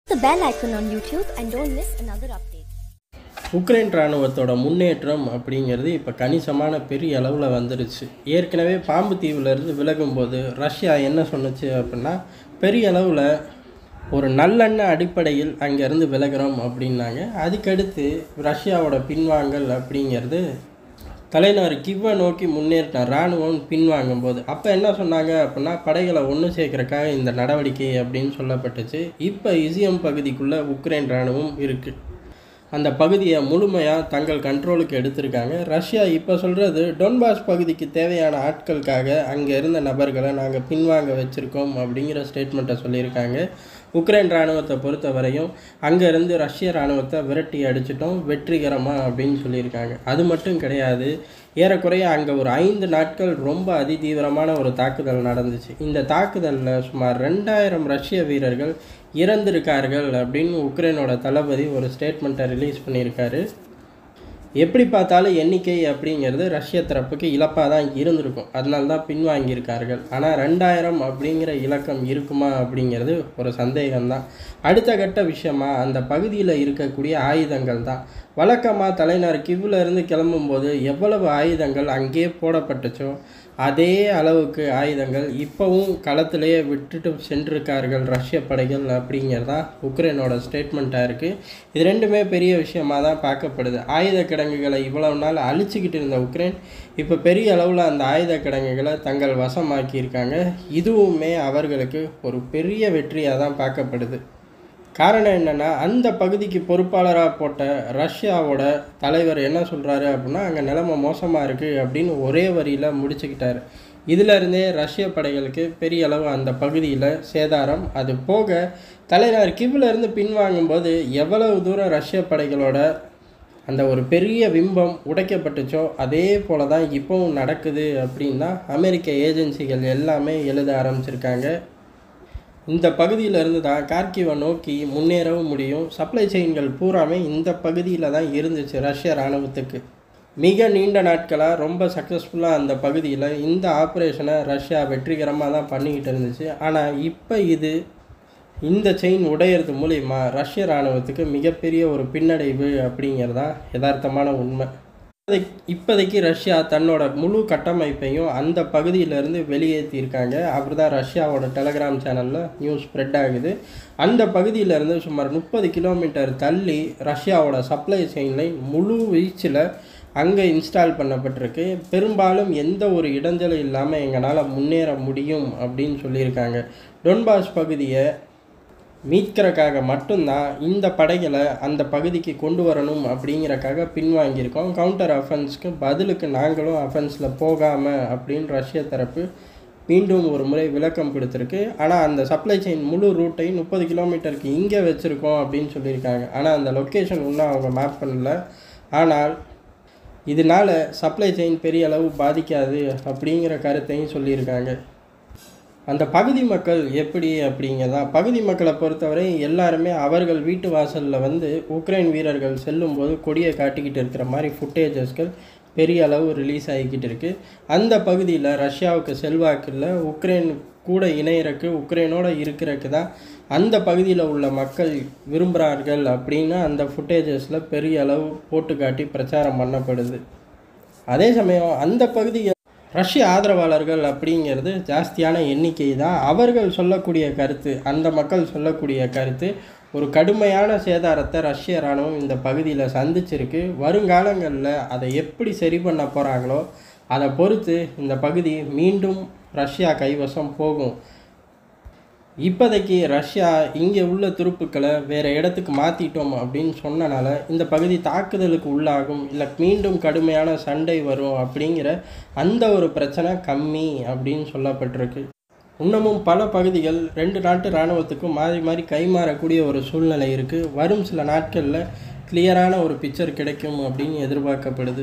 the bell icon on YouTube and don't miss another update. Ukraine இராணுவத்தோட முன்னேற்றம் அப்படிங்கிறது இப்போ கணிசமான பெரிய அளவில் வந்துருச்சு ஏற்கனவே பாம்பு தீவுலேருந்து விலகும்போது ரஷ்யா என்ன சொன்னுச்சு அப்படின்னா பெரிய அளவில் ஒரு நல்லெண்ண அடிப்படையில் அங்கேருந்து விலகுறோம் அப்படின்னாங்க அதுக்கடுத்து ரஷ்யாவோட பின்வாங்கல் அப்படிங்கிறது தலைநகர் கிவ்வ நோக்கி முன்னேறின இராணுவம் பின்வாங்கும்போது அப்போ என்ன சொன்னாங்க அப்படின்னா படைகளை ஒன்று சேர்க்கறக்காக இந்த நடவடிக்கை அப்படின்னு சொல்லப்பட்டுச்சு இப்போ இசியம் பகுதிக்குள்ளே உக்ரைன் இராணுவம் இருக்குது அந்த பகுதியை முழுமையாக தங்கள் கண்ட்ரோலுக்கு எடுத்திருக்காங்க ரஷ்யா இப்போ சொல்கிறது டொன்பாஸ் பகுதிக்கு தேவையான ஆட்களுக்காக அங்கே இருந்த நபர்களை நாங்கள் பின்வாங்க வச்சுருக்கோம் அப்படிங்கிற ஸ்டேட்மெண்ட்டை சொல்லியிருக்காங்க உக்ரைன் இராணுவத்தை பொறுத்த வரையும் அங்கேருந்து ரஷ்ய இராணுவத்தை விரட்டி அடிச்சிட்டோம் வெற்றிகரமாக அப்படின்னு சொல்லியிருக்காங்க அது மட்டும் கிடையாது ஏறக்குறைய அங்கே ஒரு ஐந்து நாட்கள் ரொம்ப அதிதீவிரமான ஒரு தாக்குதல் நடந்துச்சு இந்த தாக்குதலில் சுமார் ரெண்டாயிரம் ரஷ்ய வீரர்கள் இறந்திருக்கார்கள் அப்படின்னு உக்ரைனோட தளபதி ஒரு ஸ்டேட்மெண்ட்டை ரிலீஸ் பண்ணியிருக்காரு எப்படி பார்த்தாலும் எண்ணிக்கை அப்படிங்கிறது ரஷ்ய தரப்புக்கு இழப்பாக தான் இருந்திருக்கும் அதனால தான் பின்வாங்கியிருக்கார்கள் ஆனால் ரெண்டாயிரம் அப்படிங்கிற இலக்கம் இருக்குமா அப்படிங்கிறது ஒரு சந்தேகம்தான் அடுத்த கட்ட விஷயமா அந்த பகுதியில் இருக்கக்கூடிய ஆயுதங்கள் தான் வழக்கமாக தலைநகர் கிவ்வில் இருந்து கிளம்பும்போது எவ்வளவு ஆயுதங்கள் அங்கே போடப்பட்டுச்சோ அதே அளவுக்கு ஆயுதங்கள் இப்போவும் களத்திலேயே விட்டுட்டு சென்றிருக்கார்கள் ரஷ்ய படைகள் அப்படிங்கிறதா உக்ரைனோட ஸ்டேட்மெண்ட்டாக இருக்குது இது ரெண்டுமே பெரிய விஷயமாக தான் பார்க்கப்படுது ஆயுத கிடங்குகளை இவ்வளவு நாள் அழிச்சிக்கிட்டு இருந்த உக்ரைன் இப்போ பெரிய அளவில் அந்த ஆயுத கிடங்குகளை தங்கள் வசமாக்கியிருக்காங்க இதுவுமே அவர்களுக்கு ஒரு பெரிய வெற்றியாக தான் பார்க்கப்படுது காரணம் என்னென்னா அந்த பகுதிக்கு பொறுப்பாளராக போட்ட ரஷ்யாவோட தலைவர் என்ன சொல்கிறாரு அப்படின்னா அங்கே நிலைமை மோசமாக இருக்குது அப்படின்னு ஒரே வரியில் முடிச்சுக்கிட்டாரு இதிலிருந்தே ரஷ்ய படைகளுக்கு பெரிய அளவு அந்த பகுதியில் சேதாரம் அது போக தலைநகர் கிவ்விலேருந்து பின்வாங்கும்போது எவ்வளவு தூரம் ரஷ்ய படைகளோட அந்த ஒரு பெரிய பிம்பம் உடைக்கப்பட்டுச்சோ அதே போல தான் இப்போவும் நடக்குது அப்படின்னு தான் அமெரிக்க ஏஜென்சிகள் எல்லாமே எழுத ஆரம்பிச்சிருக்காங்க இந்த பகுதியில் இருந்து தான் கார்கிவை நோக்கி முன்னேறவும் முடியும் சப்ளை செயின்கள் பூராமே இந்த பகுதியில் தான் இருந்துச்சு ரஷ்ய இராணுவத்துக்கு மிக நீண்ட நாட்களாக ரொம்ப சக்ஸஸ்ஃபுல்லாக அந்த பகுதியில் இந்த ஆப்ரேஷனை ரஷ்யா வெற்றிகரமாக தான் பண்ணிக்கிட்டு இருந்துச்சு ஆனால் இப்போ இது இந்த செயின் உடையிறது மூலிமா ரஷ்ய இராணுவத்துக்கு மிகப்பெரிய ஒரு பின்னடைவு அப்படிங்கிறதா யதார்த்தமான உண்மை இப்போதைக்கு இப்போதைக்கு ரஷ்யா தன்னோட முழு கட்டமைப்பையும் அந்த பகுதியிலேருந்து வெளியேற்றியிருக்காங்க அப்படி தான் ரஷ்யாவோட டெலகிராம் சேனலில் நியூஸ் ஸ்ப்ரெட் ஆகுது அந்த பகுதியிலேருந்து சுமார் முப்பது கிலோமீட்டர் தள்ளி ரஷ்யாவோட சப்ளை செயின் லைன் முழு வீச்சில் அங்கே இன்ஸ்டால் பண்ணப்பட்டிருக்கு பெரும்பாலும் எந்த ஒரு இடைஞ்சலும் இல்லாமல் எங்களால் முன்னேற முடியும் அப்படின்னு சொல்லியிருக்காங்க டொன்பாஸ் பகுதியை மீட்கிறக்காக மட்டும்தான் இந்த படைகளை அந்த பகுதிக்கு கொண்டு வரணும் அப்படிங்கிறக்காக பின்வாங்கியிருக்கோம் கவுண்டர் அஃபென்ஸ்க்கு பதிலுக்கு நாங்களும் அஃபென்ஸில் போகாமல் அப்படின்னு ரஷ்ய தரப்பு மீண்டும் ஒரு முறை விளக்கம் கொடுத்துருக்கு ஆனால் அந்த சப்ளை செயின் முழு ரூட்டை முப்பது கிலோமீட்டருக்கு இங்கே வச்சுருக்கோம் அப்படின்னு சொல்லியிருக்காங்க ஆனால் அந்த லொக்கேஷன் இன்னும் அவங்க மேப் பண்ணல ஆனால் இதனால் சப்ளை செயின் பெரிய அளவு பாதிக்காது அப்படிங்கிற கருத்தையும் சொல்லியிருக்காங்க அந்த பகுதி மக்கள் எப்படி அப்படிங்கிறதா பகுதி மக்களை பொறுத்தவரை எல்லாருமே அவர்கள் வீட்டு வாசலில் வந்து உக்ரைன் வீரர்கள் செல்லும்போது கொடியை காட்டிக்கிட்டு இருக்கிற மாதிரி ஃபுட்டேஜஸ்கள் பெரிய அளவு ரிலீஸ் ஆகிக்கிட்டு இருக்குது அந்த பகுதியில் ரஷ்யாவுக்கு செல்வாக்கில் உக்ரைன் கூட இணையறக்கு உக்ரைனோட இருக்கிறதுக்கு தான் அந்த பகுதியில் உள்ள மக்கள் விரும்புகிறார்கள் அப்படின்னு அந்த ஃபுட்டேஜஸில் பெரிய அளவு போட்டு காட்டி பிரச்சாரம் பண்ணப்படுது அதே சமயம் அந்த பகுதியை ரஷ்ய ஆதரவாளர்கள் அப்படிங்கிறது ஜாஸ்தியான எண்ணிக்கை தான் அவர்கள் சொல்லக்கூடிய கருத்து அந்த மக்கள் சொல்லக்கூடிய கருத்து ஒரு கடுமையான சேதாரத்தை ரஷ்ய இராணுவம் இந்த பகுதியில் சந்திச்சிருக்கு வருங்காலங்களில் அதை எப்படி சரி பண்ண போகிறாங்களோ அதை பொறுத்து இந்த பகுதி மீண்டும் ரஷ்யா கைவசம் போகும் இப்போதைக்கு ரஷ்யா இங்கே உள்ள துருப்புக்களை வேறு இடத்துக்கு மாற்றிட்டோம் அப்படின்னு சொன்னனால இந்த பகுதி தாக்குதலுக்கு உள்ளாகும் இல்லை மீண்டும் கடுமையான சண்டை வரும் அப்படிங்கிற அந்த ஒரு பிரச்சனை கம்மி அப்படின்னு சொல்லப்பட்டிருக்கு இன்னமும் பல பகுதிகள் ரெண்டு நாட்டு இராணுவத்துக்கும் மாறி மாறி கைமாறக்கூடிய ஒரு சூழ்நிலை இருக்குது வரும் சில நாட்களில் கிளியரான ஒரு பிக்சர் கிடைக்கும் அப்படின்னு எதிர்பார்க்கப்படுது